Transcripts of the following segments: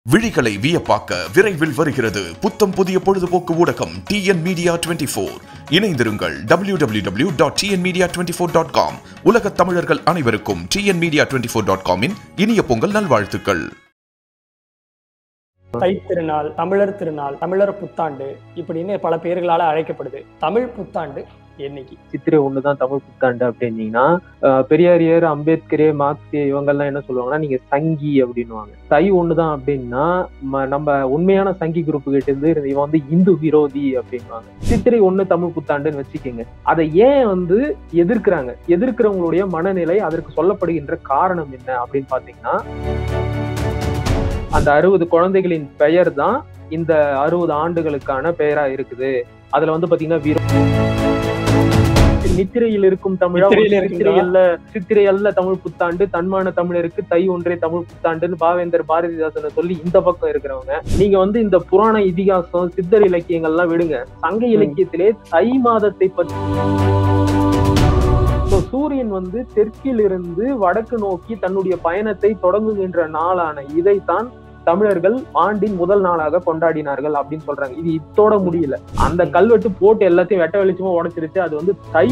விழிகளை வியப்பாக்க விரைவில் வருகிறது புத்தம் புதிய பொழுதுபோக்கு ஊடகம் டிஎன் மீடியா டுவெண்ட்டி ஃபோர் இணைந்திருங்கள் W W W dot TN media twenty four dot com உலகத் தமிழர்கள் அனைவருக்கும் TN media twenty four dot காமின் இனிய பொங்கல் நல்வாழ்த்துக்கள் தைத்திருநாள் தமிழர் திருநாள் தமிழர் புத்தாண்டு இப்படின்னு பல பேர்களால அழைக்கப்படுது தமிழ் புத்தாண்டு என்னைக்கு சித்திரை ஒண்ணுதான் தமிழ் புத்தாண்டு அப்படின்னீங்கன்னா அஹ், பெரியாரியர் அம்பேத்கரே மார்க்சிய இவங்கெல்லாம் என்ன சொல்லுவாங்கன்னா நீங்க சங்கி அப்படின்னுவாங்க தை ஒண்ணுதான் அப்படின்னா ம- நம்ம உண்மையான சங்கி குரூப் கிட்ட இருந்து இவன் வந்து இந்து விரோதி அப்படின்வாங்க சித்திரை ஒண்ணு தமிழ் புத்தாண்டுன்னு வச்சுக்கோங்க அதை ஏன் வந்து எதிர்க்கிறாங்க எதிர்க்கிறவங்களுடைய மனநிலை அதற்கு சொல்லப்படுகின்ற காரணம் என்ன அப்படின்னு பாத்தீங்கன்னா அந்த அறுபது குழந்தைகளின் பெயர் தான் இந்த அறுபது ஆண்டுகளுக்கான பெயரா இருக்குது அதுல வந்து பாத்தீங்கன்னா வீர நித்திரையில் இருக்கும் தமிழா நித்திரையில் ஒரு இருக்குங்களா? சித்திரை அல்ல சித்திரை அல்ல தமிழ் புத்தாண்டு தன்மான தமிழருக்கு தை ஒன்றே தமிழ் புத்தாண்டுன்னு பாவேந்தர் பாரதிதாசனை சொல்லி இந்த பக்கம் இருக்கிறவங்க நீங்க வந்து இந்த புராண இதிகாசம் சித்தர் இலக்கியங்கள்லாம் விடுங்க சங்க இலக்கியத்திலே தை மாதத்தை பற்றி So, சூரியன் வந்து தெற்கிலிருந்து வடக்கு நோக்கி தன்னுடைய பயணத்தை தொடங்குகின்ற நாளான இதைத்தான் தமிழர்கள் ஆண்டின் முதல் நாளாக கொண்டாடினார்கள் அப்படின்னு சொல்றாங்க இது இத்தோட முடியல அந்த கல்வெட்டு போட்டு எல்லாத்தையும் வெட்ட வெளிச்சமா உடைச்சிருச்சு அது வந்து தை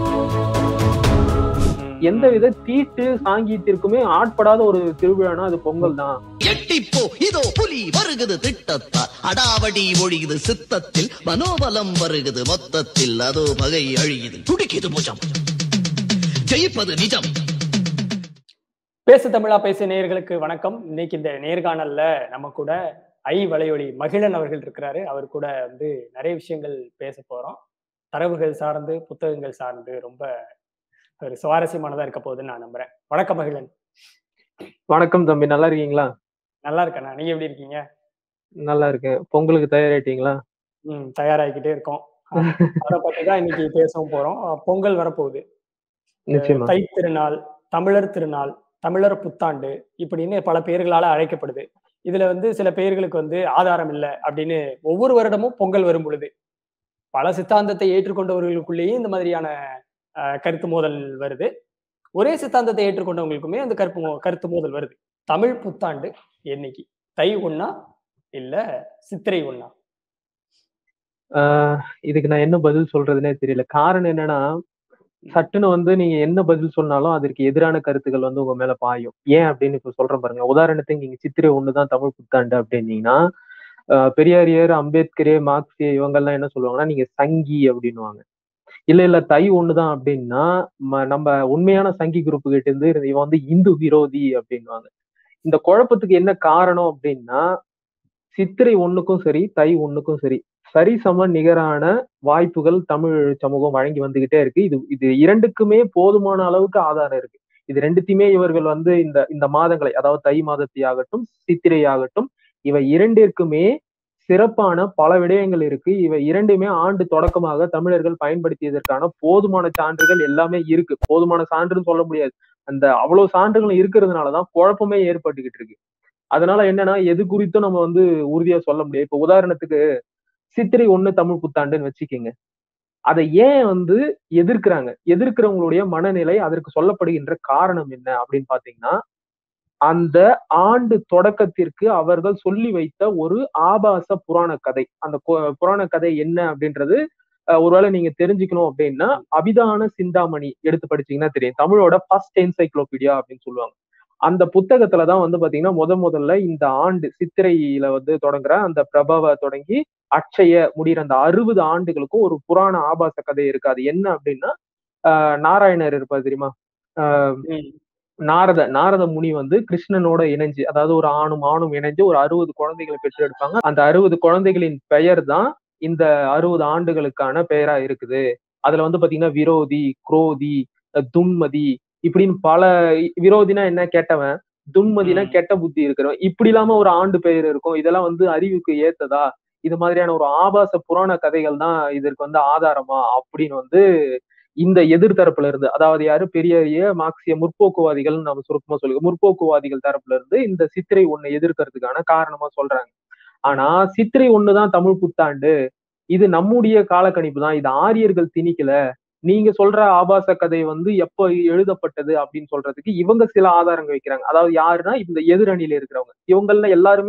எந்த வித தீட்டு சாங்கியத்திற்குமே ஆட்படாத ஒரு திருவிழானா அது பொங்கல் தான் எட்டிப்போ இதோ புலி வருகுது திட்டத்தால் அடாவடி ஒழியுது சித்தத்தில் மனோபலம் வருகுது மொத்தத்தில் அதோ பகை அழியுது துடிக்குது புஜம் ஜெயிப்பது நிஜம் பேசு தமிழா பேசு நேயர்களுக்கு வணக்கம் இன்னைக்கு இந்த நேர்காணல்ல நம்ம கூட ஐ வலையொலி மகிழன் அவர்கள் இருக்கிறாரு அவர் கூட வந்து நிறைய விஷயங்கள் பேச போறோம் தரவுகள் சார்ந்து புத்தகங்கள் சார்ந்து ரொம்ப ஒரு சுவாரஸ்யமானதா இருக்க போகுதுன்னு நான் நம்புறேன் வணக்கம் மகிழன் வணக்கம் தம்பி நல்லா இருக்கீங்களா நல்லா இருக்கண்ணா நீங்க எப்படி இருக்கீங்க நல்லா இருக்கேன் பொங்கலுக்கு தயாராயிட்டீங்களா ம் தயாராகிக்கிட்டே இருக்கோம் அதை பத்தி தான் இன்னைக்கு பேசவும் போறோம் அஹ் பொங்கல் வரப்போகுது நிச்சயமா தை திருநாள் தமிழர் திருநாள் தமிழர் புத்தாண்டு இப்படின்னு பல பேர்களால அழைக்கப்படுது இதுல வந்து சில பேர்களுக்கு வந்து ஆதாரம் இல்லை அப்படின்னு ஒவ்வொரு வருடமும் பொங்கல் வரும் பொழுது பல சித்தாந்தத்தை ஏற்றுக்கொண்டவர்களுக்குள்ளேயே இந்த மாதிரியான அஹ், கருத்து மோதல் வருது ஒரே சித்தாந்தத்தை ஏற்றுக்கொண்டவங்களுக்குமே அந்த கருப்பு மோ- கருத்து மோதல் வருது தமிழ் புத்தாண்டு என்னைக்கு தை ஒண்ணா இல்ல சித்திரை ஒண்ணா ஆஹ் இதுக்கு நான் என்ன பதில் சொல்றதுனே தெரியல காரணம் என்னன்னா சட்டுன்னு வந்து நீங்க என்ன பதில் சொன்னாலும் அதற்கு எதிரான கருத்துக்கள் வந்து உங்க மேல பாயும் ஏன் அப்படின்னு இப்ப சொல்றேன் பாருங்க உதாரணத்துக்கு நீங்க சித்திரை ஒண்ணுதான் தமிழ் புத்தாண்டு அப்படின்னீங்கன்னா ஆஹ் பெரியாரியர் அம்பேத்கரே மார்க்சிய இவங்கெல்லாம் என்ன சொல்லுவாங்கன்னா நீங்க சங்கி அப்படின்னுவாங்க இல்ல இல்ல தை ஒண்ணுதான் அப்படின்னா ம- நம்ம உண்மையான சங்கி குரூப் கிட்ட இருந்து இவன் வந்து இந்து விரோதி அப்படின்னுவாங்க இந்த குழப்பத்துக்கு என்ன காரணம் அப்படின்னா சித்திரை ஒண்ணுக்கும் சரி தை ஒண்ணுக்கும் சரி சரிசம நிகரான வாய்ப்புகள் தமிழ் சமூகம் வழங்கி வந்துகிட்டே இருக்கு இது இது இரண்டுக்குமே போதுமான அளவுக்கு ஆதாரம் இருக்கு இது ரெண்டுத்தையுமே இவர்கள் வந்து இந்த இந்த மாதங்களை அதாவது தை மாதத்தை ஆகட்டும் சித்திரை ஆகட்டும் இவை இரண்டிற்குமே சிறப்பான பல விடயங்கள் இருக்கு இவை இரண்டுமே ஆண்டு தொடக்கமாக தமிழர்கள் பயன்படுத்தியதற்கான போதுமான சான்றுகள் எல்லாமே இருக்கு போதுமான சான்றுன்னு சொல்ல முடியாது அந்த அவ்வளவு சான்றுகள் இருக்கிறதுனாலதான் குழப்பமே ஏற்பட்டுக்கிட்டு இருக்கு அதனால என்னன்னா எது குறித்தும் நம்ம வந்து உறுதியா சொல்ல முடியாது இப்ப உதாரணத்துக்கு சித்திரை ஒண்ணு தமிழ் புத்தாண்டுன்னு வச்சுக்கோங்க அதை ஏன் வந்து எதிர்க்கிறாங்க எதிர்க்கிறவங்களுடைய மனநிலை அதற்கு சொல்லப்படுகின்ற காரணம் என்ன அப்படின்னு பாத்தீங்கன்னா அந்த ஆண்டு தொடக்கத்திற்கு அவர்கள் சொல்லி வைத்த ஒரு ஆபாச புராண கதை அந்த கு- புராண கதை என்ன அப்படின்றது அஹ், ஒருவேளை நீங்க தெரிஞ்சுக்கணும் அப்படின்னா அபிதான சிந்தாமணி எடுத்து படிச்சீங்கன்னா தெரியும் தமிழோட ஃபர்ஸ்ட் என்சைக்ளோபீடியா அப்படின்னு சொல்லுவாங்க அந்த புத்தகத்துலதான் வந்து பாத்தீங்கன்னா முத முதல்ல இந்த ஆண்டு சித்திரையில வந்து தொடங்குற அந்த பிரபவ தொடங்கி அட்சய முடிகிற அந்த அறுபது ஆண்டுகளுக்கும் ஒரு புராண ஆபாச கதை இருக்கு அது என்ன அப்படின்னா ஆஹ் நாராயணர் இருப்பார் தெரியுமா ஆஹ் ம், நாரத நாரத முனி வந்து கிருஷ்ணனோட இணைஞ்சு அதாவது ஒரு ஆணும் ஆணும் இணைஞ்சு ஒரு அறுபது குழந்தைகளை பெற்றெடுப்பாங்க அந்த அறுபது குழந்தைகளின் பெயர் தான் இந்த அறுபது ஆண்டுகளுக்கான பெயரா இருக்குது அதுல வந்து பாத்தீங்கன்னா விரோதி குரோதி அஹ் துன்மதி இப்படின்னு பல விரோதினா என்ன கெட்டவன் துன்மதினா ம். கெட்ட புத்தி இருக்கிறவன் இப்படி இல்லாம ஒரு ஆண்டு பெயர் இருக்கும் இதெல்லாம் வந்து அறிவுக்கு ஏத்ததா இது மாதிரியான ஒரு ஆபாச புராண கதைகள் தான் இதற்கு வந்து ஆதாரமா அப்படின்னு வந்து இந்த எதிர்த்தரப்புல இருந்து அதாவது யாரு பெரிய மார்க்சிய முற்போக்குவாதிகள் நம்ம சுருக்கமா சொல்லுங்க முற்போக்குவாதிகள் தரப்புல இருந்து இந்த சித்திரை ஒண்ணை எதிர்க்கிறதுக்கான காரணமா சொல்றாங்க ஆனா சித்திரை ஒண்ணுதான் தமிழ் புத்தாண்டு இது நம்முடைய காலக்கணிப்பு தான் இது ஆரியர்கள் திணிக்கல நீங்க சொல்ற ஆபாச கதை வந்து எப்போ எழுதப்பட்டது அப்படின்னு சொல்றதுக்கு இவங்க சில ஆதாரங்கள் வைக்கிறாங்க அதாவது யாருன்னா இந்த எதிரணியில இருக்கிறவங்க இவங்கள எல்லாருமே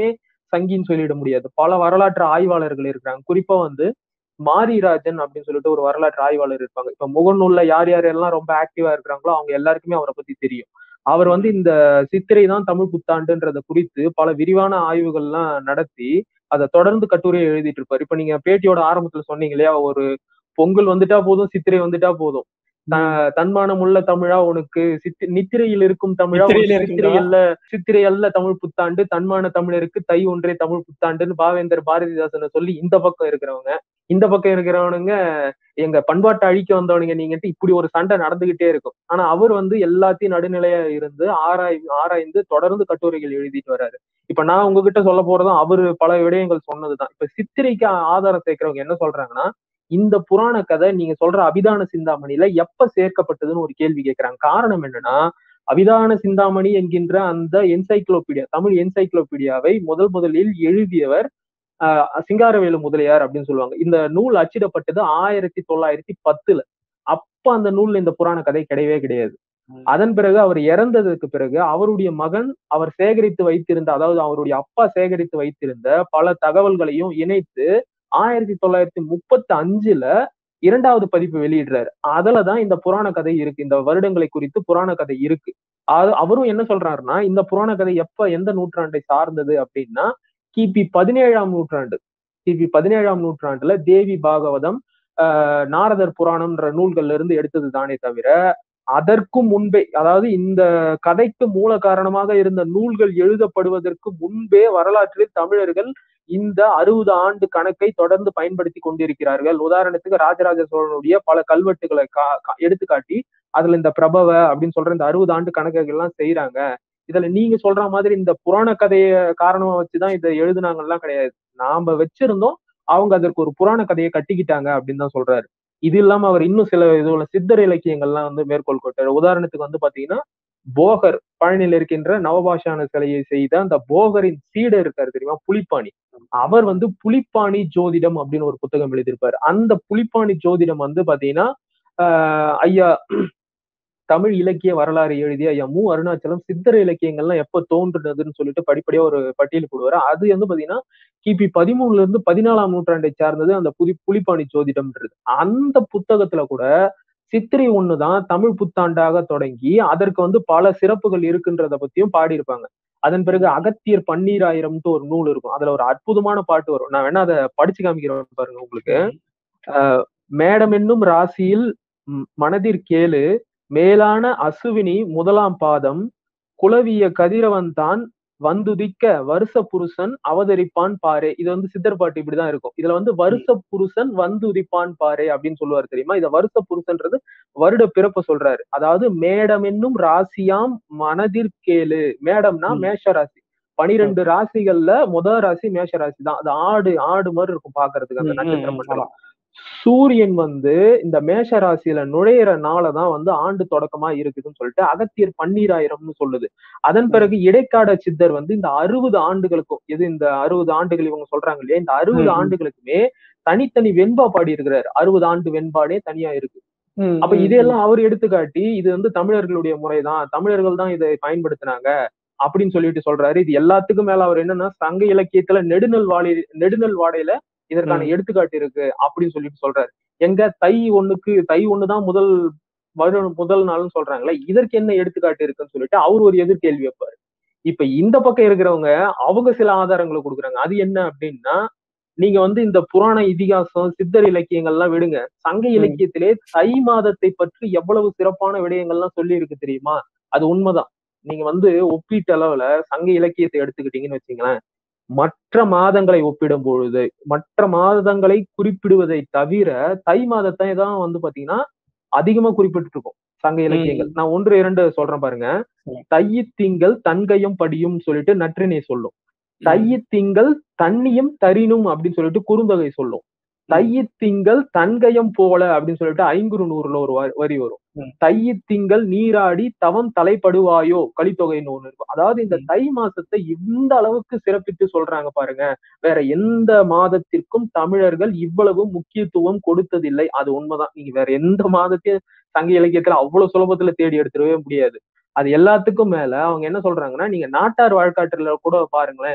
சங்கின்னு சொல்லிட முடியாது பல வரலாற்று ஆய்வாளர்கள் இருக்கிறாங்க குறிப்பா வந்து மாரிராஜன் அப்படின்னு சொல்லிட்டு ஒரு வரலாற்று ஆய்வாளர் இருப்பாங்க இப்ப முகநூல்ல யார் யார் எல்லாம் ரொம்ப ஆக்டிவா இருக்கிறாங்களோ அவங்க எல்லாருக்குமே அவரை பத்தி தெரியும் அவர் வந்து இந்த சித்திரை தான் தமிழ் புத்தாண்டுன்றத குறித்து பல விரிவான ஆய்வுகள்லாம் நடத்தி அதை தொடர்ந்து கட்டுரையை எழுதிட்டு இருப்பாரு இப்ப நீங்க பேட்டியோட ஆரம்பத்துல சொன்னீங்க இல்லையா ஒரு பொங்கல் வந்துட்டா போதும் சித்திரை வந்துட்டா போதும் த- தன்மானம் உள்ள தமிழா உனக்கு சித்தி நித்திரையில் இருக்கும் தமிழா நித்திரையில உனக்கு இருக்கும் சித்திரை அல்ல சித்திரை அல்ல தமிழ் புத்தாண்டு தன்மான தமிழருக்கு தை ஒன்றே தமிழ் புத்தாண்டுன்னு பாவேந்தர் பாரதிதாசனை சொல்லி இந்த பக்கம் இருக்கிறவங்க இந்த பக்கம் இருக்கிறவனுங்க எங்க பண்பாட்டை அழிக்க வந்தவனுங்க நீங்கட்டு இப்படி ஒரு சண்டை நடந்துகிட்டே இருக்கும் ஆனா அவர் வந்து எல்லாத்தையும் நடுநிலையா இருந்து ஆராய் ஆராய்ந்து தொடர்ந்து கட்டுரைகள் எழுதிட்டு வர்றாரு இப்ப நான் உங்ககிட்ட சொல்ல போறதும் அவரு பல விடயங்கள் சொன்னதுதான் இப்ப சித்திரைக்கு ஆதாரம் சேர்க்கிறவங்க என்ன சொல்றாங்கன்னா இந்த புராண கதை நீங்க சொல்ற அபிதான சிந்தாமணியில எப்ப சேர்க்கப்பட்டதுன்னு ஒரு கேள்வி கேட்கறாங்க காரணம் என்னன்னா அபிதான சிந்தாமணி என்கின்ற அந்த என்சைக்ளோபீடியா தமிழ் என்சைக்ளோபீடியாவை முதல் முதலில் எழுதியவர் ஆஹ் சிங்காரவேலு முதலியார் அப்படின்னு சொல்லுவாங்க இந்த நூல் அச்சிடப்பட்டது ஆயிரத்தி தொள்ளாயிரத்தி பத்துல அப்ப அந்த நூல்ல இந்த புராண கதை கிடையவே கிடையாது அதன் பிறகு அவர் இறந்ததுக்கு பிறகு அவருடைய மகன் அவர் சேகரித்து வைத்திருந்த அதாவது அவருடைய அப்பா சேகரித்து வைத்திருந்த பல தகவல்களையும் இணைத்து ஆயிரத்தி தொள்ளாயிரத்தி முப்பத்தி அஞ்சுல இரண்டாவது பதிப்பு வெளியிடுறாரு அதுலதான் இந்த புராண கதை இருக்கு இந்த வருடங்களை குறித்து புராண கதை இருக்கு அது அவரும் என்ன சொல்றாருன்னா இந்த புராண கதை எப்ப எந்த நூற்றாண்டை சார்ந்தது அப்படின்னா கிபி பதினேழாம் நூற்றாண்டு கிபி பதினேழாம் நூற்றாண்டுல தேவி பாகவதம் ஆஹ் நாரதர் புராணம்ன்ற நூல்கள்ல இருந்து எடுத்தது தானே தவிர அதற்கும் முன்பே அதாவது இந்த கதைக்கு மூல காரணமாக இருந்த நூல்கள் எழுதப்படுவதற்கு முன்பே வரலாற்றில் தமிழர்கள் இந்த அறுபது ஆண்டு கணக்கை தொடர்ந்து பயன்படுத்தி கொண்டிருக்கிறார்கள் உதாரணத்துக்கு ராஜராஜ சோழனுடைய பல கல்வெட்டுகளை கா- கா- எடுத்துக்காட்டி அதுல இந்த பிரபவ அப்படின்னு சொல்ற இந்த அறுபது ஆண்டு கணக்குகள் எல்லாம் செய்யறாங்க இதுல நீங்க சொல்ற மாதிரி இந்த புராண கதைய காரணமா வச்சுதான் இதை எழுதுனாங்கலாம் கிடையாது நாம வச்சிருந்தோம் அவங்க அதற்கு ஒரு புராண கதையை கட்டிக்கிட்டாங்க அப்படின்னு தான் சொல்றாரு இது இல்லாம அவர் இன்னும் சில இதுல சித்தர் இலக்கியங்கள்லாம் வந்து மேற்கோள் கொட்டாரு உதாரணத்துக்கு வந்து பாத்தீங்கன்னா போகர் பழனியில் இருக்கின்ற நவபாஷான சிலையை செய்த அந்த போகரின் சீடர் இருக்காரு தெரியுமா புலிப்பாணி அவர் வந்து புலிப்பாணி ஜோதிடம் அப்படின்னு ஒரு புத்தகம் எழுதியிருப்பாரு அந்த புலிப்பாணி ஜோதிடம் வந்து பாத்தீங்கன்னா ஆஹ் ஐயா தமிழ் இலக்கிய வரலாறு எழுதிய ஐயா மு அருணாச்சலம் சித்தர் இலக்கியங்கள்லாம் எப்ப தோன்றுனதுன்னு சொல்லிட்டு படிப்படியா ஒரு பட்டியல் போடுவாரு அது வந்து பாத்தீங்கன்னா கிபி பதிமூணுல இருந்து பதினாலாம் நூற்றாண்டை சார்ந்தது அந்த புதி புலிப்பாணி ஜோதிடம்ன்றது அந்த புத்தகத்துல கூட சித்திரை ஒண்ணுதான் தமிழ் புத்தாண்டாக தொடங்கி அதற்கு வந்து பல சிறப்புகள் இருக்குன்றத பத்தியும் பாடியிருப்பாங்க அதன் பிறகு அகத்தியர் பன்னீராயிரம்ட்டு ஒரு நூல் இருக்கும் அதுல ஒரு அற்புதமான பாட்டு வரும் நான் வேணா அதை படிச்சு காமிக்கிறேன் பாருங்க உங்களுக்கு ஆஹ் மேடம் என்னும் ராசியில் ம், மனதிற் கேளு மேலான அசுவினி முதலாம் பாதம் குலவிய கதிரவன் தான் வந்துதிக்க வருஷ புருஷன் அவதரிப்பான் பாரே இது வந்து சித்தர் பாட்டு இப்படிதான் இருக்கும் இதுல வந்து வருஷ புருஷன் வந்துதிப்பான் பாரே அப்படின்னு சொல்லுவாரு தெரியுமா இத வருஷ புருஷன்றது வருட பிறப்ப சொல்றாரு அதாவது மேடம் என்னும் ராசியாம் மனதிற்கேளு மேடம்னா ம். மேஷ ராசி பனிரெண்டு ராசிகள்ல முதல் ராசி மேஷ ராசி தான் அது ஆடு ஆடு மாதிரி இருக்கும் பாக்குறதுக்கு அந்த ம், ம், நட்சத்திர ம், மண்டலம் சூரியன் வந்து இந்த மேஷ ராசியில நுழையிற நாளதான் வந்து ஆண்டு தொடக்கமா இருக்குதுன்னு சொல்லிட்டு அகத்தியர் பன்னீராயிரம்னு சொல்லுது அதன் பிறகு இடைக்காட சித்தர் வந்து இந்த அறுபது ஆண்டுகளுக்கும் எது இந்த அறுபது ஆண்டுகள் இவங்க சொல்றாங்க இல்லையா இந்த அறுபது ம், ம். ஆண்டுகளுக்குமே தனித்தனி வெண்பா பாடி இருக்கிறாரு அறுபது ஆண்டு வெண்பாடே தனியா இருக்கு ம், அப்ப ம், இதையெல்லாம் அவர் எடுத்துக்காட்டி இது வந்து தமிழர்களுடைய முறைதான் தமிழர்கள் தான் இதை பயன்படுத்தினாங்க அப்படின்னு சொல்லிட்டு சொல்றாரு இது எல்லாத்துக்கும் மேல அவர் என்னன்னா சங்க இலக்கியத்துல நெடுநல் வாடை நெடுநல் வாடையில இதற்கான ம். எடுத்துக்காட்டு இருக்கு அப்படின்னு சொல்லிட்டு சொல்றாரு எங்க தை ஒண்ணுக்கு தை ஒண்ணுதான் முதல் வருடம் முதல் நாள்னு சொல்றாங்களே இதற்கு என்ன எடுத்துக்காட்டு இருக்குன்னு சொல்லிட்டு அவர் ஒரு எதிர்கேள்வி வைப்பாரு இப்ப இந்த பக்கம் இருக்கிறவங்க அவங்க சில ஆதாரங்களை கொடுக்குறாங்க அது என்ன அப்படின்னா நீங்க வந்து இந்த புராண இதிகாசம் சித்தர் இலக்கியங்கள்லாம் விடுங்க சங்க இலக்கியத்திலே தை மாதத்தை பற்றி எவ்வளவு சிறப்பான விடயங்கள்லாம் சொல்லி இருக்கு தெரியுமா அது உண்மைதான் நீங்க வந்து ஒப்பீட்டு அளவுல சங்க இலக்கியத்தை எடுத்துக்கிட்டீங்கன்னு வச்சுங்களேன் மற்ற மாதங்களை ஒப்பிடும் பொழுது மற்ற மாதங்களை குறிப்பிடுவதை தவிர தை மாதத்தை தான் வந்து பாத்தீங்கன்னா அதிகமா குறிப்பிட்டு இருக்கும் சங்க இலக்கியங்கள் நான் ஒன்று இரண்டு சொல்றேன் பாருங்க சரி. தையி திங்கள் தன்கையும் படியும் சொல்லிட்டு நற்றினை சொல்லும் ம். தையி திங்கள் தண்ணியும் தரினும் அப்படின்னு சொல்லிட்டு குறுந்தொகை சொல்லும் தையி திங்கள் தன்கயம் போல அப்படின்னு சொல்லிட்டு ஐங்குறு நூறுல ஒரு வரி- வரி வரும் ம். தையி திங்கள் நீராடி தவம் தலைப்படுவாயோ கலித்தொகைன்னு ஒண்ணு இருக்கும் அதாவது இந்த ம். தை மாசத்தை இந்த அளவுக்கு சிறப்பித்து சொல்றாங்க பாருங்க வேற எந்த மாதத்திற்கும் தமிழர்கள் இவ்வளவு முக்கியத்துவம் கொடுத்ததில்லை அது உண்மைதான் நீங்க வேற எந்த மாதத்தையும் சங்க இலக்கியத்துல அவ்வளவு சுலபத்துல தேடி எடுத்துடவே முடியாது அது எல்லாத்துக்கும் மேல அவங்க என்ன சொல்றாங்கன்னா நீங்க நாட்டார் வாழ்க்காட்டுல கூட பாருங்களேன்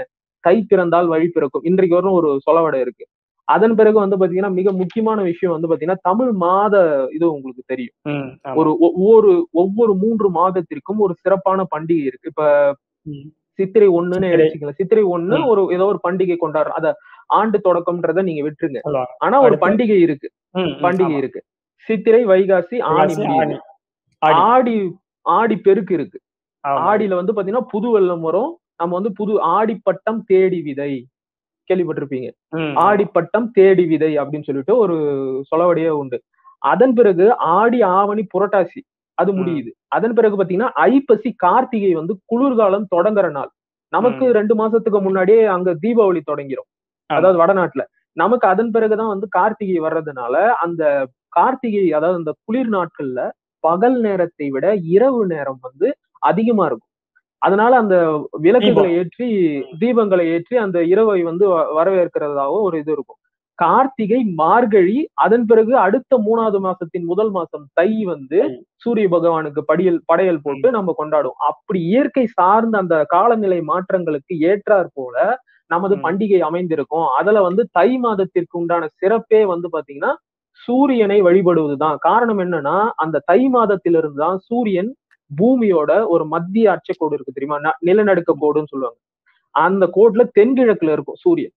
தை பிறந்தால் வழி பிறக்கும் இன்றைக்கு வரும் ஒரு சொலவடை இருக்கு அதன் பிறகு வந்து பாத்தீங்கன்னா மிக முக்கியமான விஷயம் வந்து பாத்தீங்கன்னா தமிழ் மாத இது உங்களுக்கு தெரியும் ம், ஆமா. ஒரு ஒவ்வொரு ஒவ்வொரு மூன்று மாதத்திற்கும் ஒரு சிறப்பான பண்டிகை இருக்கு இப்ப ம், சித்திரை ஒண்ணுன்னு சித்திரை. வச்சுக்கலாம் சித்திரை ஒண்ணு ம். ஒரு ஏதோ ஒரு பண்டிகை கொண்டாடுறோம் அத ஆண்டு தொடக்கம்ன்றத நீங்க விட்டுருங்க சொல்லுவாங்க. ஆனா ஒரு அடுத்து? பண்டிகை இருக்கு ம், ம், பண்டிகை ஆமா. இருக்கு சித்திரை வைகாசி ஆடி வைகாசி, முடியுது. ஆடி. ஆடி. ஆடி ஆடி பெருக்கு இருக்கு ஆமா. ஆடியில வந்து பாத்தீங்கன்னா புது வெள்ளம் வரும் நம்ம வந்து புது ஆடிப்பட்டம் தேடி விதை கேள்விப்பட்டிருப்பீங்க ம், ஆடிப்பட்டம் தேடி விதை அப்படின்னு சொல்லிட்டு ஒரு சொலவடியே உண்டு அதன் பிறகு ஆடி ஆவணி புரட்டாசி அது ம். முடியுது அதன் பிறகு பாத்தீங்கன்னா ஐப்பசி கார்த்திகை வந்து குளிர்காலம் தொடங்குற நாள் நமக்கு ரெண்டு மாசத்துக்கு முன்னாடியே அங்க தீபாவளி தொடங்கிரும் ஆமா. அதாவது வடநாட்டுல நமக்கு அதன் பிறகுதான் வந்து கார்த்திகை வர்றதுனால அந்த கார்த்திகை அதாவது அந்த குளிர் நாட்கள்ல பகல் நேரத்தை விட இரவு நேரம் வந்து அதிகமா இருக்கும் அதனால அந்த விளக்குகளை ஏற்றி தீபங்களை ஏற்றி அந்த இரவை வந்து வ- வரவேற்கிறதாகவும் ஒரு இது இருக்கும் கார்த்திகை மார்கழி அதன் பிறகு அடுத்த மூணாவது மாசத்தின் முதல் மாசம் தை வந்து தை. சூரிய பகவானுக்கு படியல் படையல் போட்டு நம்ம கொண்டாடுவோம் அப்படி இயற்கை சார்ந்த அந்த காலநிலை மாற்றங்களுக்கு ஏற்றாற் போல நமது ம். பண்டிகை அமைந்திருக்கும் அதுல வந்து தை மாதத்திற்கு உண்டான சிறப்பே வந்து பாத்தீங்கன்னா சூரியனை வழிபடுவதுதான் காரணம் என்னன்னா அந்த தை மாதத்திலிருந்து தான் சூரியன் பூமியோட ஒரு மத்திய அச்சக்கோடு இருக்கு தெரியுமா ந- நிலநடுக்க கோடுன்னு சொல்லுவாங்க அந்த கோட்ல தென்கிழக்குல இருக்கும் சூரியன்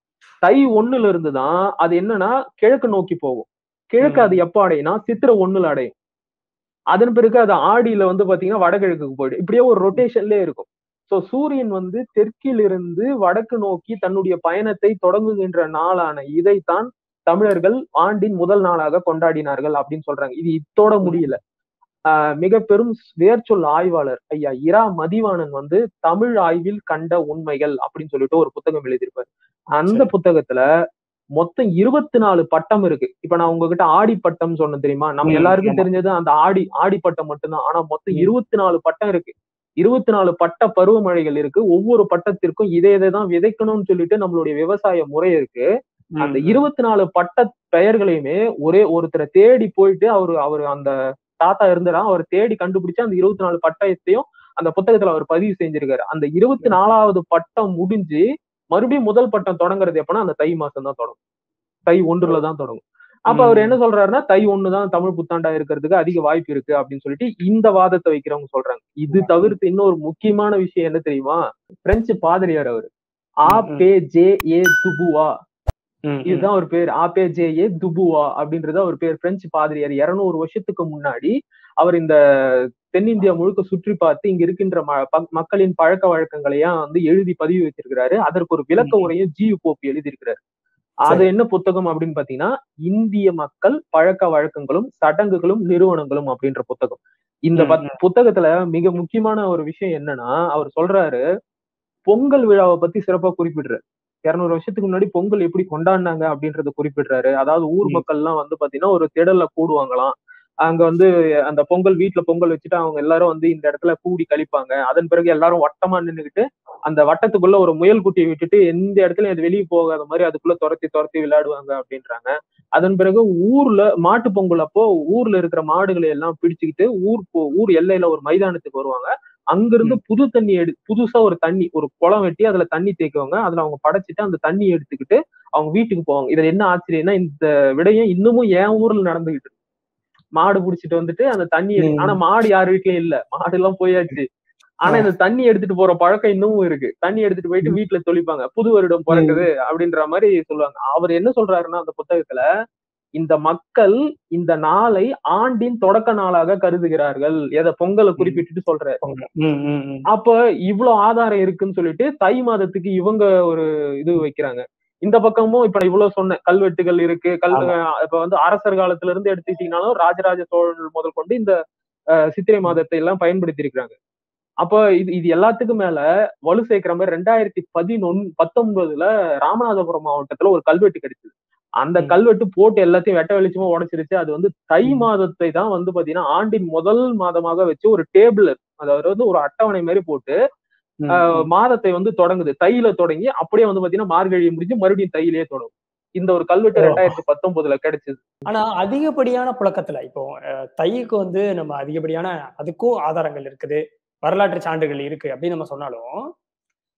தை ஒண்ணுல இருந்து தான் அது என்னன்னா கிழக்கு நோக்கி போகும் கிழக்கு ம். அது எப்ப அடையும்னா சித்திரை ஒண்ணுல அடையும் அதன் பிறகு அது ஆடியில வந்து பாத்தீங்கன்னா வடகிழக்குக்கு போயிடும் இப்படியே ஒரு ரொட்டேஷன்லயே இருக்கும் சோ சூரியன் வந்து தெற்கிலிருந்து வடக்கு நோக்கி தன்னுடைய பயணத்தை தொடங்குகின்ற நாளான இதைத்தான் தமிழர்கள் ஆண்டின் முதல் நாளாக கொண்டாடினார்கள் அப்படின்னு சொல்றாங்க இது இத்தோட முடியல ஆஹ் மிக பெரும் வேர்ச்சொல் ஆய்வாளர் ஐயா இரா மதிவாணன் வந்து தமிழ் ஆய்வில் கண்ட உண்மைகள் அப்படின்னு சொல்லிட்டு ஒரு புத்தகம் எழுதியிருப்பாரு அந்த சரி. புத்தகத்துல மொத்தம் இருபத்தி நாலு பட்டம் இருக்கு இப்ப நான் உங்ககிட்ட ஆடி பட்டம் சொன்னேன் தெரியுமா நம்ம ம், எல்லாருக்கும் ஆமா. தெரிஞ்சது அந்த ஆடி ஆடி பட்டம் மட்டும்தான் ஆனா மொத்தம் ம். இருபத்தி நாலு பட்டம் இருக்கு இருபத்தி நாலு பட்ட பருவமழைகள் இருக்கு ஒவ்வொரு பட்டத்திற்கும் இதை இதை தான் விதைக்கணும்னு சொல்லிட்டு நம்மளுடைய விவசாய முறை இருக்கு ம், அந்த ம். இருபத்தி நாலு பட்ட பெயர்களையுமே ஒரே ஒருத்தரை தேடி போயிட்டு அவரு அவர் அந்த தாத்தா இருந்தாரா அவர் தேடி கண்டுபிடிச்சு அந்த இருபத்தி நாலு பட்டயத்தையும் அந்த புத்தகத்துல அவர் பதிவு செஞ்சிருக்காரு அந்த இருபத்தி நாலாவது பட்டம் முடிஞ்சு மறுபடியும் முதல் பட்டம் தொடங்குறது எப்பன்னா அந்த தை மாசம் தான் தொடங்கும் தை ஒன்றுல தான் தொடங்கும் அப்ப அவர் என்ன சொல்றாருன்னா தை ஒண்ணுதான் தமிழ் புத்தாண்டா இருக்கிறதுக்கு அதிக வாய்ப்பு இருக்கு அப்படின்னு சொல்லிட்டு இந்த வாதத்தை வைக்கிறவங்க சொல்றாங்க இது தவிர்த்து இன்னொரு முக்கியமான விஷயம் என்ன தெரியுமா பிரெஞ்சு பாதிரியார் அவர் ஆ ம், ம். பே ஜே ஏ துபுவா ம், ம். இதுதான் ஒரு பேர் ஆபே ஜே ஏ துபுவா அப்படின்றது அவர் பேர் பிரெஞ்சு பாதிரியார் இருநூறு வருஷத்துக்கு முன்னாடி அவர் இந்த தென்னிந்தியா முழுக்க சுற்றி பார்த்து இங்க இருக்கின்ற ம- ப- மக்களின் பழக்க வழக்கங்களையும் வந்து எழுதி பதிவு வச்சிருக்கிறாரு அதற்கு ஒரு விளக்க ம். உரையும் ஜி போப் எழுதியிருக்கிறாரு அது சரி. என்ன புத்தகம் அப்படின்னு பாத்தீங்கன்னா இந்திய மக்கள் பழக்க வழக்கங்களும் சடங்குகளும் நிறுவனங்களும் அப்படின்ற புத்தகம் இந்த ம், பத்- புத்தகத்துல மிக முக்கியமான ஒரு விஷயம் என்னன்னா அவர் சொல்றாரு பொங்கல் விழாவை பத்தி சிறப்பா குறிப்பிடுறாரு இருநூறு வருஷத்துக்கு முன்னாடி பொங்கல் எப்படி கொண்டாடினாங்க அப்படின்றத குறிப்பிடுறாரு அதாவது ஊர் ம். மக்கள் எல்லாம் வந்து பாத்தீங்கன்னா ஒரு திடல்ல கூடுவாங்களாம் அங்க வந்து அந்த பொங்கல் வீட்ல பொங்கல் வச்சுட்டு அவங்க எல்லாரும் வந்து இந்த இடத்துல கூடி கழிப்பாங்க அதன் பிறகு எல்லாரும் வட்டமா நின்னுகிட்டு அந்த வட்டத்துக்குள்ள ஒரு முயல் குட்டியை விட்டுட்டு எந்த இடத்துல அது வெளியே போகாத மாதிரி அதுக்குள்ள துரத்தி துரத்தி விளையாடுவாங்க அப்படின்றாங்க அதன் பிறகு ஊர்ல மாட்டு பொங்கல் அப்போ ஊர்ல இருக்கிற மாடுகளை எல்லாம் பிடிச்சுக்கிட்டு ஊர் போ- ஊர் எல்லையில ஒரு மைதானத்துக்கு வருவாங்க அங்கிருந்து புது தண்ணி எடு புதுசா ஒரு தண்ணி ஒரு குளம் வெட்டி அதுல தண்ணி தேக்குவாங்க அதுல அவங்க படைச்சிட்டு அந்த தண்ணி எடுத்துக்கிட்டு அவங்க வீட்டுக்கு போவாங்க இதுல என்ன ஆச்சரியம்னா இந்த விடயம் இன்னமும் என் ஊர்ல நடந்துகிட்டு இருக்கு மாடு புடிச்சிட்டு வந்துட்டு அந்த தண்ணி எடு ம். ஆனா மாடு யார் வீட்லயும் இல்ல மாடு எல்லாம் போயாச்சு ஆனா இந்த தண்ணி எடுத்துட்டு போற பழக்கம் இன்னமும் இருக்கு தண்ணி எடுத்துட்டு போயிட்டு வீட்டுல தொளிப்பாங்க புது வருடம் பிறக்குது அப்படின்ற மாதிரி சொல்லுவாங்க அவர் என்ன சொல்றாருன்னா அந்த புத்தகத்துல இந்த மக்கள் இந்த நாளை ஆண்டின் தொடக்க நாளாக கருதுகிறார்கள் எதை பொங்கலை குறிப்பிட்டுட்டு சொல்றாரு ம், ம், ம். அப்ப இவ்வளவு ஆதாரம் இருக்குன்னு சொல்லிட்டு தை மாதத்துக்கு இவங்க ஒரு இது வைக்கிறாங்க இந்த பக்கமும் இப்ப நான் இவ்வளவு சொன்னேன் கல்வெட்டுகள் இருக்கு கல் இப்ப வந்து அரசர் காலத்துல இருந்து எடுத்துக்கிட்டீங்கன்னாலும் ராஜராஜ சோழன் முதல் கொண்டு இந்த அஹ், சித்திரை மாதத்தை எல்லாம் பயன்படுத்தி இருக்கிறாங்க அப்ப இது இது எல்லாத்துக்கும் மேல வலு சேர்க்கிற மாதிரி ரெண்டாயிரத்தி பதினொன் பத்தொன்பதுல ராமநாதபுரம் மாவட்டத்துல ஒரு கல்வெட்டு கிடைச்சது அந்த ம். கல்வெட்டு போட்டு எல்லாத்தையும் வெட்ட வெளிச்சமா உடைச்சிருச்சு அது வந்து தை ம். மாதத்தை தான் வந்து பாத்தீங்கன்னா ஆண்டின் முதல் மாதமாக வச்சு ஒரு டேபிள் அதாவது வந்து ஒரு அட்டவணை மாதிரி போட்டு ம், ஆஹ், ம். மாதத்தை வந்து தொடங்குது தையில தொடங்கி அப்படியே வந்து பாத்தீங்கன்னா மார்கழி முடிஞ்சு மறுபடியும் தையிலேயே தொடங்கும் இந்த ஒரு கல்வெட்டு ஓ. ரெண்டாயிரத்தி பத்தொன்பதுல கிடைச்சது ஆனா அதிகப்படியான புழக்கத்துல இப்போ அஹ், தைக்கு வந்து நம்ம அதிகப்படியான அதுக்கும் ஆதாரங்கள் இருக்குது வரலாற்று சான்றுகள் இருக்கு அப்படின்னு நம்ம சொன்னாலும்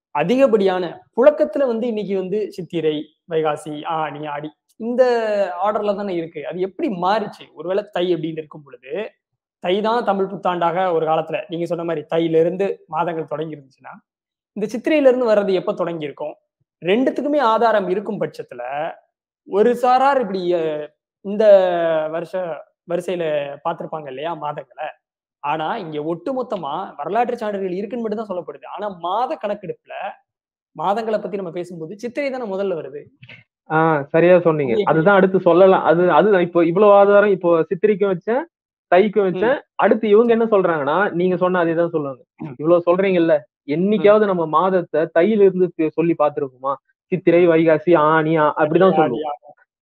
அதிகப்படியான புழக்கத்துல வந்து இன்னைக்கு வந்து சித்திரை வைகாசி ஆனி ஆடி இந்த ஆர்டர்ல தானே இருக்கு அது எப்படி மாறிச்சு ஒருவேளை தை அப்படின்னு இருக்கும் பொழுது தை தான் தமிழ் புத்தாண்டாக ஒரு காலத்துல நீங்க சொன்ன மாதிரி தையில இருந்து மாதங்கள் தொடங்கி இருந்துச்சுன்னா இந்த சித்திரையில இருந்து வர்றது எப்ப தொடங்கி இருக்கும் ரெண்டுத்துக்குமே ஆதாரம் இருக்கும் பட்சத்துல ஒரு சாரார் இப்படி அஹ், இந்த வருஷ வரிசையில பார்த்திருப்பாங்க இல்லையா மாதங்களை ஆனா இங்க ஒட்டுமொத்தமா வரலாற்று சான்றுகள் இருக்குன்னு மட்டும் தான் சொல்லப்படுது ஆனா மாத கணக்கெடுப்புல மாதங்களை பத்தி நம்ம பேசும்போது சித்திரை தானே முதல்ல வருது ஆஹ் சரியா சொன்னீங்க அதுதான் அடுத்து சொல்லலாம் அது அதுதான் இப்போ இவ்வளவு ஆதாரம் இப்போ சித்திரைக்கும் வச்சேன் தைக்கும் வச்சேன் அடுத்து இவங்க என்ன சொல்றாங்கன்னா நீங்க சொன்ன அதே தான் சொல்லுவாங்க ம். இவ்வளவு சொல்றீங்கல்ல என்னைக்காவது நம்ம மாதத்தை தையில இருந்து பே- சொல்லி பார்த்திருக்கோமா சித்திரை வைகாசி ஆனி ஆ- அப்படிதான் சொல்லுவோம்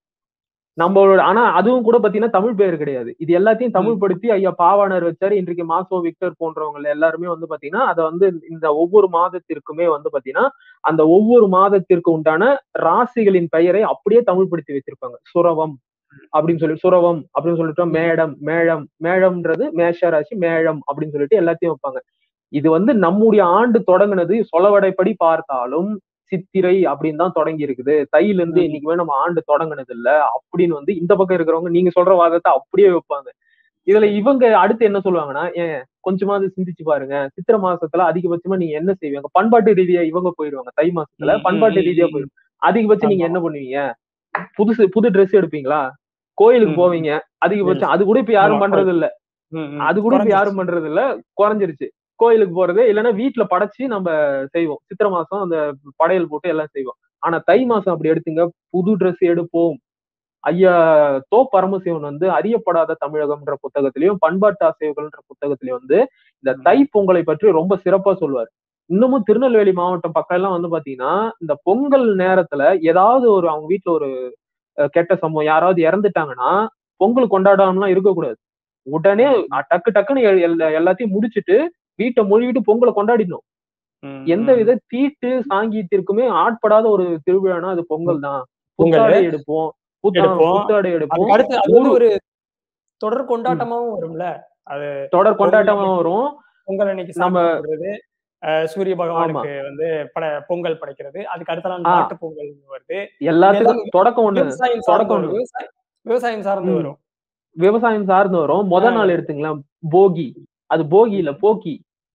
நம்மளோட ஆனா அதுவும் கூட பாத்தீங்கன்னா தமிழ் பேர் கிடையாது இது எல்லாத்தையும் தமிழ் படுத்தி ஐயா பாவாணர் வச்சாரு இன்றைக்கு மாசோ விக்டர் போன்றவங்க எல்லாருமே வந்து பாத்தீங்கன்னா அதை வந்து இந்த ஒவ்வொரு மாதத்திற்குமே வந்து பாத்தீங்கன்னா அந்த ஒவ்வொரு மாதத்திற்கு உண்டான ராசிகளின் பெயரை அப்படியே தமிழ் படுத்தி வச்சிருப்பாங்க சுரவம் அப்படின்னு சொல்லி சுரவம் அப்படின்னு சொல்லிட்டு மேடம் மேளம் மேளம்ன்றது மேஷ ராசி மேளம் அப்படின்னு சொல்லிட்டு எல்லாத்தையும் வைப்பாங்க இது வந்து நம்முடைய ஆண்டு தொடங்குனது சொலவடைப்படி பார்த்தாலும் சித்திரை அப்படின்னு தான் தொடங்கி இருக்குது தையில இருந்து ம். இன்னைக்குமே நம்ம ஆண்டு தொடங்குனது இல்ல அப்படின்னு வந்து இந்த பக்கம் இருக்கிறவங்க நீங்க சொல்ற வாதத்தை அப்படியே வைப்பாங்க இதுல இவங்க அடுத்து என்ன சொல்லுவாங்கன்னா ஏன் கொஞ்சமாவது சிந்திச்சு பாருங்க சித்திரை மாசத்துல அதிகபட்சமா நீங்க என்ன செய்வீங்க பண்பாட்டு ரீதியா இவங்க போயிடுவாங்க தை மாசத்துல ம், ம், பண்பாட்டு ம், ரீதியா ம். போயிடும் அதிகபட்சம் நீங்க ஆமா. என்ன பண்ணுவீங்க புதுசு புது Dress எடுப்பீங்களா கோயிலுக்கு ம். போவீங்க அதிகபட்சம் அது கூட இப்ப யாரும் ஆமா, பண்றது இல்ல ம், ம். அது கூட இப்ப குறைஞ்சிருச்சு. யாரும் பண்றது இல்ல குறைஞ்சிருச்சு கோயிலுக்கு போறது இல்லைன்னா வீட்டுல படைச்சு நம்ம செய்வோம் சித்திரை மாசம் அந்த படையல் போட்டு எல்லாம் செய்வோம் ஆனா தை மாசம் அப்படி எடுத்துங்க புது Dress எடுப்போம் ஐயா தோ பரமசிவன் வந்து அறியப்படாத தமிழகம்ன்ற புத்தகத்திலையும் பண்பாட்டு ஆசைவுகள்ன்ற புத்தகத்திலையும் வந்து இந்த தை பொங்கலை பற்றி ரொம்ப சிறப்பா சொல்லுவார் இன்னமும் திருநெல்வேலி மாவட்டம் பக்கம் எல்லாம் வந்து பாத்தீங்கன்னா இந்த பொங்கல் நேரத்துல ஏதாவது ஒரு அவங்க வீட்டுல ஒரு அஹ், கெட்ட சம்பவம் யாராவது இறந்துட்டாங்கன்னா பொங்கல் கொண்டாடாமலாம் இருக்கக்கூடாது உடனே அஹ், டக்கு டக்குன்னு எல்- எல்லா- எல்லாத்தையும் முடிச்சிட்டு வீட்டை மொழிவிட்டு பொங்கலை கொண்டாடிடணும் ம், எந்த ம். வித தீட்டு சாங்கியத்திற்குமே ஆட்படாத ஒரு திருவிழானா அது பொங்கல் தான் பொங்கல். புத்தாடை எடுப்போம் புத்தா எடுப்போம். புத்தாடை எடுப்போம் அதுக்கு அடுத்து அது வந்து ஊரு- ஒரு தொடர் கொண்டாட்டமாவும் வரும்ல அது தொடர் கொண்டாட்டமா வரும் பொங்கல் அன்னைக்கு நம்ம- சாப்பிடுறது சூரிய பகவானுக்கு வந்து பட பொங்கல் படைக்கிறது அதுக்கு அடுத்த நாள் ஆ. மாட்டு பொங்கல் வருது எல்லாத்துக்கும் இதெல்லாம் தொடக்கம் ஒண்ணு விவசாயம் சார்ந்து தொடக்கம் வரும். விவசாயம் விவசாயம் சார்ந்து ம். வரும் விவசாயம் சார்ந்து வரும் முத ஆ. நாள் எடுத்துங்களேன் போகி அது போகி இல்ல போக்கி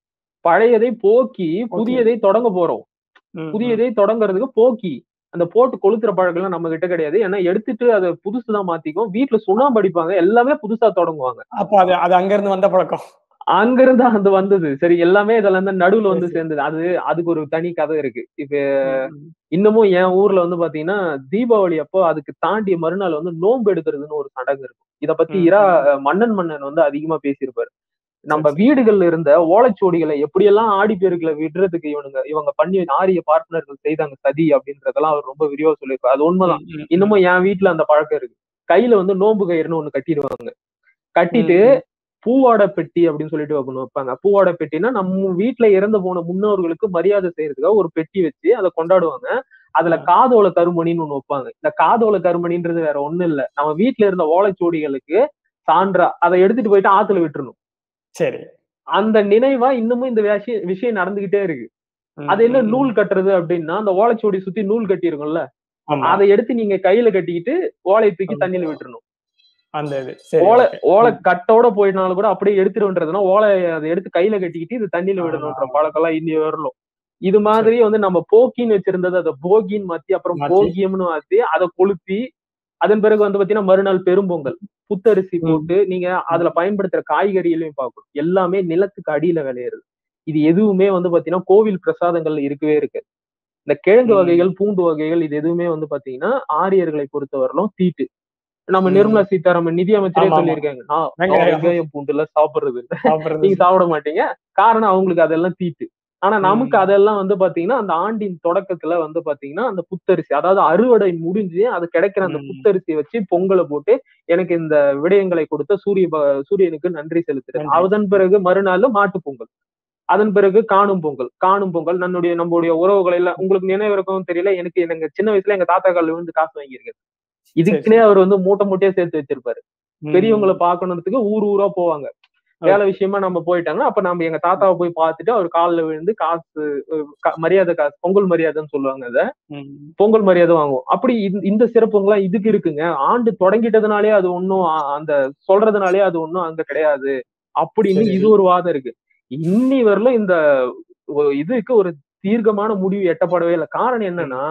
பழையதை போக்கி புதியதை தொடங்க போறோம் ம், புதியதை தொடங்குறதுக்கு போக்கி அந்த போட்டு கொளுத்துற பழக்கம் நம்ம கிட்ட கிடையாது ஏன்னா எடுத்துட்டு அதை புதுசுதான் மாத்திக்கும் வீட்டுல சுண்ணாம்பு அடிப்பாங்க எல்லாமே புதுசா தொடங்குவாங்க அப்ப அது அது அங்க இருந்து வந்த பழக்கம் அங்கிருந்து அது வந்தது சரி எல்லாமே இதெல்லாம் தான் நடுவுல வந்து சரி, சரி. சேர்ந்தது அது அதுக்கு ஒரு தனி கதை இருக்கு இப்ப ம், இன்னமும் என் ஊர்ல வந்து பாத்தீங்கன்னா தீபாவளி அப்போ அதுக்கு தாண்டிய மறுநாள் வந்து நோன்பு எடுக்கிறதுன்னு ஒரு சடங்கு இருக்கும் இத பத்தி ம், இரா மன்னன் மன்னன் வந்து அதிகமா பேசியிருப்பாரு நம்ம சரி. வீடுகள்ல இருந்த ஓலைச்சுவடிகளை எப்படியெல்லாம் ஆடி பேருகளை விடுறதுக்கு இவனுங்க இவங்க பண்ணி ஆரிய பார்ட்னர்கள் செய்தாங்க சதி அப்படின்றதெல்லாம் அவர் ரொம்ப விரிவா சொல்லியிருப்பாரு அது உண்மைதான் ம், ம், இன்னமும் என் வீட்டுல அந்த பழக்கம் இருக்கு கையில வந்து நோன்பு கயிறுன்னு ஒண்ணு கட்டிடுவாங்க கட்டிட்டு ம், பூவாடை பெட்டி அப்படின்னு சொல்லிட்டு ஒண்ணு வைப்பாங்க பூவாடை பெட்டினா நம்ம வீட்டுல இறந்து போன முன்னோர்களுக்கு மரியாதை செய்யறதுக்காக ஒரு பெட்டி வச்சு அதை கொண்டாடுவாங்க அதுல ஆ. காதோல கருமணின்னு ஒண்ணு வைப்பாங்க இந்த காதோல கருமணின்றது வேற ஒண்ணும் இல்ல நம்ம வீட்டுல இருந்த ஓலைச்சுவடிகளுக்கு சான்றா அதை எடுத்துட்டு போயிட்டு ஆத்துல விட்டுறணும் சரி அந்த நினைவா இன்னமும் இந்த விஷயம் விஷயம் நடந்துகிட்டே இருக்கு ம், அது என்ன ம், ம். நூல் கட்டுறது அப்படின்னா அந்த ஓலைச்சுவடி சுத்தி நூல் கட்டி இருக்கும்ல ஆமா. அதை எடுத்து நீங்க கையில கட்டிக்கிட்டு ஓலையை தூக்கி ஆமா. தண்ணியில விட்டுறணும் அந்த இது சரி ஓலை okay. ஓலை கட்டோட போயினாலும் கூட அப்படியே எடுத்துருன்றதுன்னா ஓலை அதை எடுத்து கையில கட்டிக்கிட்டு இது தண்ணியில ஆமா, விடணுன்ற ஆமா. பழக்கம் எல்லாம் இன்னி வரலும் இது மாதிரி வந்து நம்ம போக்கின்னு வச்சிருந்தது அதை போகின்னு மாத்தி அப்புறம் மாத்தி. போகியம்னு மாத்தி அதை கொளுத்தி அதன் பிறகு வந்து பாத்தீங்கன்னா மறுநாள் பெரும்பொங்கல் புத்தரிசி ம். போட்டு நீங்க அதுல பயன்படுத்துற காய்கறிகளையும் பார்க்கணும் எல்லாமே நிலத்துக்கு அடியில விளையிறது இது எதுவுமே வந்து பாத்தீங்கன்னா கோவில் பிரசாதங்கள்ல இருக்கவே இருக்கு இந்த கிழங்கு ம். வகைகள் பூண்டு வகைகள் இது எதுவுமே வந்து பாத்தீங்கன்னா ஆரியர்களை பொறுத்தவரையிலும் தீட்டு நம்ம ம். நிர்மலா சீதாராமன் நிதி அமைச்சரே ஆமா, ஆமா. சொல்லியிருக்காங்க நான் வெங்காயம். நான் வெங்காயம் பூண்டு எல்லாம் சாப்பிடுறது இல்ல சாப்பிடுறது நீங்க சாப்பிட மாட்டீங்க காரணம் அவங்களுக்கு அதெல்லாம் தீட்டு ஆனா நமக்கு ம். அதெல்லாம் வந்து பாத்தீங்கன்னா அந்த ஆண்டின் தொடக்கத்துல வந்து பாத்தீங்கன்னா அந்த புத்தரிசி அதாவது அறுவடை முடிஞ்சு அது கிடைக்கிற அந்த ம். புத்தரிசி வச்சு பொங்கலை போட்டு எனக்கு இந்த விடயங்களை கொடுத்த சூரிய ப- சூரியனுக்கு நன்றி செலுத்துறது நன்றி. அதன் பிறகு மறுநாள் மாட்டு பொங்கல் அதன் பிறகு காணும் பொங்கல் காணும் பொங்கல் நம்முடைய நம்மளுடைய உறவுகளை எல்லாம் உங்களுக்கு நினைவு இருக்கவும் தெரியல எனக்கு எங்க சின்ன வயசுல எங்க தாத்தா காலில் விழுந்து காசு வாங்கியிருக்காரு இதுக்குன்னே அவர் வந்து மூட்டை மூட்டையா சேர்த்து வச்சிருப்பாரு ம். பெரியவங்களை பார்க்கணுன்றதுக்கு ஊர் ஊரா போவாங்க வேலை விஷயமா நம்ம போயிட்டாங்க அப்ப நம்ம எங்க தாத்தாவை போய் பார்த்துட்டு அவர் காலில் விழுந்து காசு அஹ், க- மரியாதை காசு பொங்கல் மரியாதைன்னு சொல்லுவாங்க அத ம். பொங்கல் மரியாதை வாங்குவோம் அப்படி இந்த- இந்த சிறப்புங்களாம் இதுக்கு இருக்குங்க ஆண்டு தொடங்கிட்டதுனாலே அது ஒண்ணும் அ- அந்த சொல்றதுனாலே அது ஒண்ணும் அங்க கிடையாது அப்படின்னு சரி. இது ஒரு வாதம் இருக்கு இன்னி வரலும் இந்த ஒ- இதுக்கு ஒரு தீர்க்கமான முடிவு எட்டப்படவே இல்லை காரணம் என்னன்னா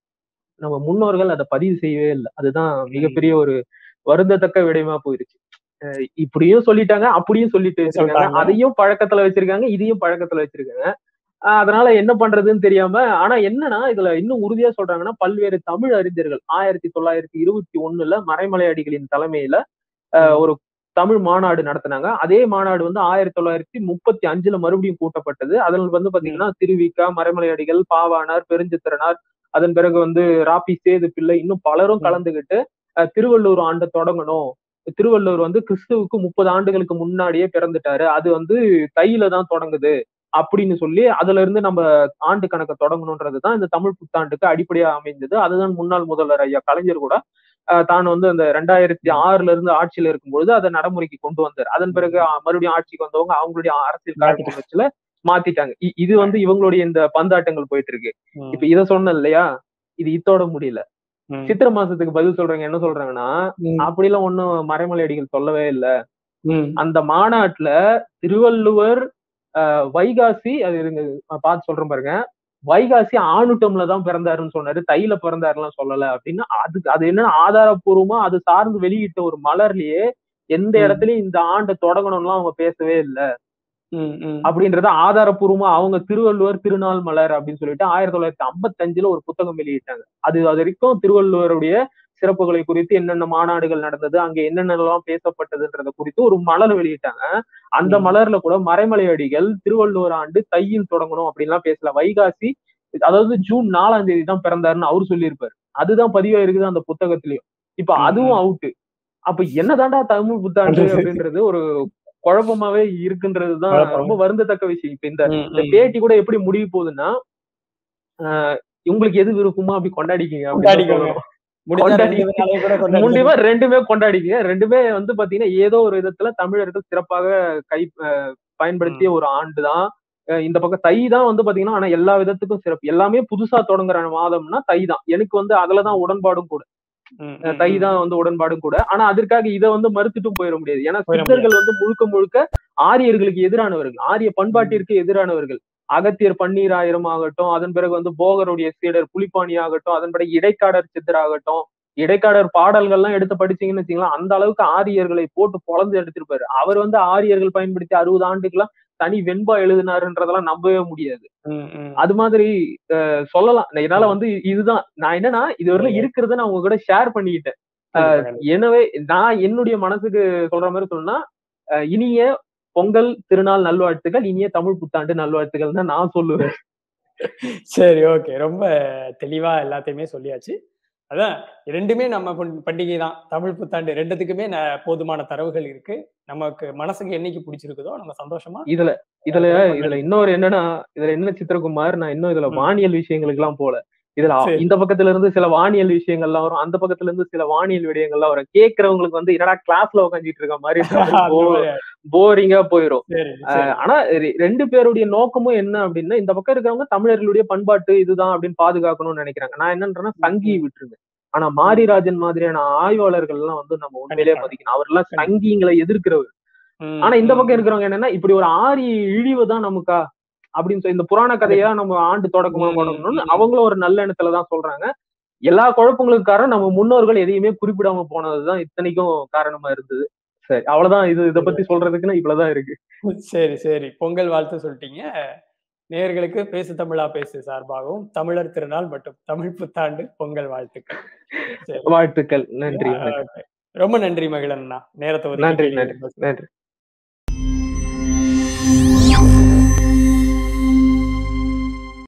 நம்ம முன்னோர்கள் அதை பதிவு செய்யவே இல்லை அதுதான் மிகப்பெரிய ஒரு வருந்தத்தக்க விடயமா போயிருச்சு அஹ் இப்படியும் சொல்லிட்டாங்க அப்படியும் சொல்லிட்டு வச்சிருக்காங்க சொல்லிட்டாங்க. அதையும் பழக்கத்துல வச்சிருக்காங்க இதையும் பழக்கத்துல வச்சிருக்காங்க ஆஹ் அதனால என்ன பண்றதுன்னு தெரியாம ஆனா என்னன்னா இதுல இன்னும் உறுதியா சொல்றாங்கன்னா பல்வேறு தமிழ் அறிஞர்கள் ஆயிரத்தி தொள்ளாயிரத்தி இருபத்தி ஒண்ணுல மறைமலை அடிகளின் தலைமையில ஆஹ் ஒரு தமிழ் மாநாடு நடத்தினாங்க அதே மாநாடு வந்து ஆயிரத்தி தொள்ளாயிரத்தி முப்பத்தி அஞ்சுல மறுபடியும் கூட்டப்பட்டது அதில் வந்து பாத்தீங்கன்னா திருவிக்கா மறைமலை அடிகள் பாவாணர் பெருஞ்சித்திரனார் அதன் பிறகு வந்து ராபி சேது பிள்ளை இன்னும் பலரும் ம். கலந்துகிட்டு அஹ், திருவள்ளூர் ஆண்டை தொடங்கணும் திருவள்ளுவர் வந்து கிறிஸ்துவுக்கு முப்பது ஆண்டுகளுக்கு முன்னாடியே பிறந்துட்டாரு அது வந்து தையில தான் தொடங்குது அப்படின்னு சொல்லி அதுல இருந்து நம்ம ஆண்டு கணக்கை தொடங்கணுன்றதுதான் இந்த தமிழ் புத்தாண்டுக்கு அடிப்படையா அமைந்தது அதுதான் முன்னாள் முதல்வர் ஐயா கலைஞர் கூட அஹ், தான் வந்து அந்த ரெண்டாயிரத்தி ஆறுல இருந்து ஆட்சியில இருக்கும்பொழுது அதை நடைமுறைக்கு கொண்டு வந்தார் அதன் பிறகு அஹ், மறுபடியும் ஆட்சிக்கு வந்தவங்க அவங்களுடைய அரசியல் காலகட்டத்துல மாத்திட்டாங்க இ- இது வந்து இவங்களுடைய இந்த பந்தாட்டங்கள் போயிட்டு இருக்கு ம். இப்ப இத சொன்ன இல்லையா இது இத்தோட முடியல ம். சித்திரை மாசத்துக்கு பதில் சொல்றாங்க என்ன சொல்றாங்கன்னா ம். அப்படிலாம் ஒண்ணும் மறைமலை அடிகள் சொல்லவே இல்ல ம். அந்த மாநாட்டுல திருவள்ளுவர் ஆஹ், வைகாசி அது இருங்க நான் பார்த்து சொல்றேன் பாருங்க வைகாசி ஆணுட்டம்ல தான் பிறந்தாருன்னு சொன்னாரு தையில பிறந்தாருலாம் சொல்லல அப்படின்னா அது அது என்ன ஆதாரப்பூர்வமா அது சார்ந்து வெளியிட்ட ஒரு மலர்லயே எந்த ம். இடத்துலயும் இந்த ஆண்டை தொடங்கணும்லாம் அவங்க பேசவே இல்ல ம். ம். அப்படின்றத ஆதாரப்பூர்வமா அவங்க திருவள்ளுவர் திருநாள் மலர் அப்படின்னு சொல்லிட்டு ஆயிரத்தி தொள்ளாயிரத்தி ஐம்பத்தஞ்சுல ஒரு புத்தகம் வெளியிட்டாங்க அது அது வரைக்கும் திருவள்ளுவருடைய சிறப்புகளை குறித்து என்னென்ன மாநாடுகள் நடந்தது அங்க என்னென்னலாம் பேசப்பட்டதுன்றத குறித்து ஒரு மலர் வெளியிட்டாங்க அந்த ம். மலர்ல கூட மறைமலை அடிகள் திருவள்ளுவர் ஆண்டு தையில் தொடங்கணும் அப்படின்லாம் பேசல வைகாசி அதாவது ஜூன் நாலாம் தேதி தான் பிறந்தாருன்னு அவர் சொல்லியிருப்பாரு அதுதான் பதிவா இருக்குது அந்த புத்தகத்திலயும் இப்ப ம். அதுவும் அவுட்டு அப்ப என்னதாண்டா தமிழ் புத்தாண்டு பண்றது? அப்படின்றது ஒரு குழப்பமாவே இருக்குன்றதுதான் குழப்பம். ரொம்ப வருந்தத்தக்க விஷயம் இப்ப இந்த ம். இந்த ம். பேட்டி கூட எப்படி முடிய போகுதுன்னா ஆஹ் உங்களுக்கு எது விருப்பமோ அப்படி கொண்டாடிக்கீங்க அப்படின்னு தான் கொண்டாடிக்கோங்க. சொல்லணும். முடிஞ்சா கொண்டாடி- ரெண்டு நாளைக்கு கூட கொண்டாடி முடிவா ரெண்டுமே கொண்டாடிக்கீங்க ரெண்டுமே வந்து பாத்தீங்கன்னா ஏதோ ஒரு விதத்துல தமிழர்கள் சிறப்பாக கை ஆஹ் பயன்படுத்திய ஒரு ஆண்டு தான் இந்த பக்கம் தை தான் வந்து பாத்தீங்கன்னா ஆனா எல்லா விதத்துக்கும் சிறப்பு எல்லாமே புதுசா தொடங்குற மாதம்னா தை தான் எனக்கு வந்து அதுலதான் உடன்பாடும் கூட ம். அஹ் ம். தை ம். தான் வந்து உடன்பாடும் கூட ஆனா அதற்காக இதை வந்து மறுத்துட்டும் போயிட முடியாது ஏன்னா போயிட சித்தர்கள் வந்து முழுக்க முழுக்க ஆரியர்களுக்கு எதிரானவர்கள் ஆரிய பண்பாட்டிற்கு எதிரானவர்கள் அகத்தியர் பன்னீராயிரம் ஆகட்டும் அதன் பிறகு வந்து போகருடைய சீடர் புலிப்பாணி ஆகட்டும் அதன் பிறகு இடைக்காடர் சித்தர் ஆகட்டும் இடைக்காடர் பாடல்கள்லாம் எடுத்து படிச்சீங்கன்னு வச்சுங்களேன் அந்த அளவுக்கு ஆரியர்களை போட்டு பொழந்து எடுத்திருப்பாரு அவர் வந்து ஆரியர்கள் பயன்படுத்தி அறுபது ஆண்டுக்கெல்லாம் தனி வெண்பா எழுதினாருன்றதெல்லாம் நம்பவே முடியாது ம். ம். அது மாதிரி அஹ், சொல்லலாம் என்னால வந்து இதுதான் நான் என்னன்னா இது வரல இருக்கிறத நான் உங்க கூட ஷேர் பண்ணிக்கிட்டேன் கண்டிப்பா, கண்டிப்பா. எனவே நான் என்னுடைய மனசுக்கு சொல்ற மாதிரி சொல்லணும்னா அஹ், இனிய பொங்கல் திருநாள் நல்வாழ்த்துக்கள் இனிய தமிழ் புத்தாண்டு நல்வாழ்த்துக்கள் தான் நான் சொல்லுவேன் சரி ஓகே ரொம்ப தெளிவா எல்லாத்தையுமே சொல்லியாச்சு அதான் ரெண்டுமே நம்ம பண்- பண்டிகை தான் தமிழ் புத்தாண்டு ரெண்டுத்துக்குமே ந- போதுமான தரவுகள் இருக்கு நமக்கு மனசுக்கு என்னைக்கு பிடிச்சிருக்குதோ நம்ம சந்தோஷமா இதுல இதுல கொண்டாடி- இதுல இன்னொரு என்னன்னா இதுல என்ன சித்திரகுமார் நான் இன்னும் இதுல ம். வானியல் விஷயங்களுக்கு எல்லாம் போல இதுல அ- சரி. இந்த பக்கத்துல இருந்து சில வானியல் விஷயங்கள்லாம் வரும் அந்த பக்கத்துல இருந்து சில வானியல் விடயங்கள்லாம் வரும் கேக்குறவங்களுக்கு வந்து என்னடா கிளாஸ்ல உட்காந்துட்டு இருக்க மாதிரி அந்த மாதிரி. போரிங்கா போயிரும் சரி அஹ் சரி. ஆனா ரெ- ரெண்டு பேருடைய நோக்கமும் என்ன அப்படின்னா இந்த பக்கம் இருக்கிறவங்க தமிழர்களுடைய பண்பாட்டு இதுதான் அப்படின்னு பாதுகாக்கணும்னு நினைக்கிறாங்க நான் என்னன்றேன்னா சங்கி விட்டுருங்க ஆனா மாரிராஜன் மாதிரியான ஆய்வாளர்கள் எல்லாம் வந்து நம்ம உண்மையிலேயே கண்டிப்பா. மதிக்கணும் அவர்லாம் சங்கிங்களை எதிர்க்கிறவர் ம், ஆனா இந்த ம், பக்கம் இருக்கிறவங்க என்னன்னா இப்படி ஒரு ஆரிய இழிவு தான் நமக்கா அப்படின்னு சொல்லி இந்த புராண கதையா நம்ம ஆண்டு தொடக்கமா ம், கொண்டாடணும்னு ம். அவங்களும் ஒரு நல்ல எண்ணத்துல தான் சொல்றாங்க எல்லா குழப்பங்களுக்கு காரணம் நம்ம முன்னோர்கள் எதையுமே குறிப்பிடாம போனதுதான் இத்தனைக்கும் காரணமா இருந்தது சரி அவ்வளவுதான் இது இதை பத்தி சொல்றதுக்குன்னா இவ்வளவுதான் இருக்கு சரி சரி பொங்கல் வாழ்த்து சொல்லிட்டீங்க நேயர்களுக்கு பேசு தமிழா பேசு சார்பாகவும் தமிழர் திருநாள் மற்றும் தமிழ் புத்தாண்டு பொங்கல் வாழ்த்துக்கள் சரி. வாழ்த்துக்கள் நன்றி ஆ, okay. ரொம்ப நன்றி மகிழண்ணா நேரத்தை நன்றி ஒதுக்கி நன்றி நன்றி